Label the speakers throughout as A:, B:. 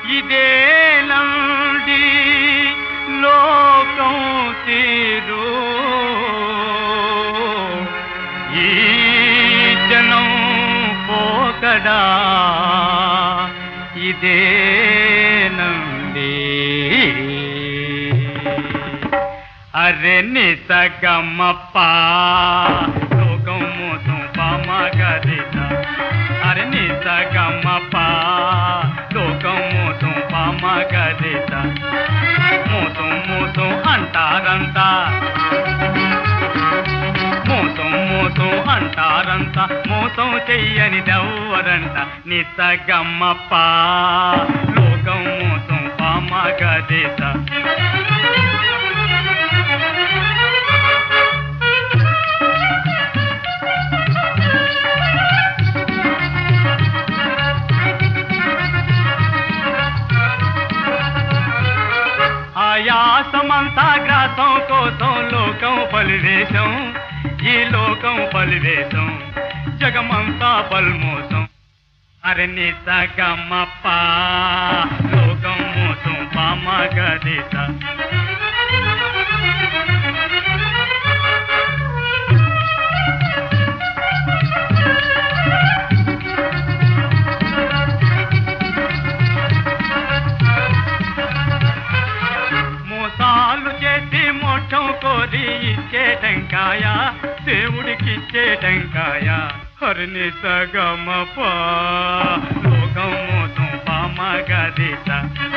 A: ఇదే నండి లోకం తీరు ఈ జనం పోకడా ఇదే నండి అరే నిసగమ్మప్ప లోకం మోసం పామగరిత అరే నిసగమ్మప్ప లోకం మోసం పామగరిత మోసం మోసం అంటారంతా మోసం మోసం అంటారంత మోసం చెయ్యనిదెవ్వరంట నిసగమ్మప్ప లోకం మోసం పామగరిత ఆయాసమంతా గ్రాసం కోసం లోకం పలివేశం ఈ లోకం పలివేశం జగమంతా పల్మోసం అరణి సగమప్ప లోకం మోసం పామగదిత మోసాలు చేసి మోక్షం కోరి ఇచ్చే టెంకాయ దేవుడికి ఇచ్చే టెంకాయ హరిని సగమప లోకం మోసం పామగదిత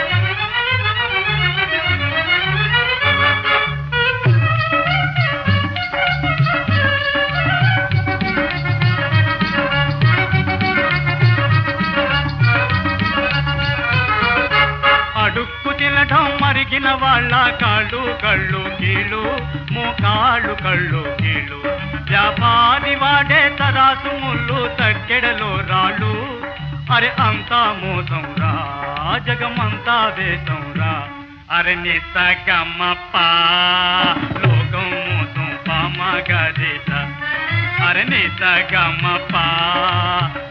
A: అడుక్కు తినడం మరిగిన వాళ్ళ కాళ్ళు కళ్ళు కీళ్ళు మోకాళ్ళు కళ్ళు కీళ్ళు వ్యాపారి వాడే తరాసు ముళ్ళు తక్కెడలో రాళ్ళు అరే అంతా మోసం రా జగమంతా వేషం రా అరే నిసగమ్మప్ప లోకం మోసం పామగరిత అరే నిసగమ్మప్ప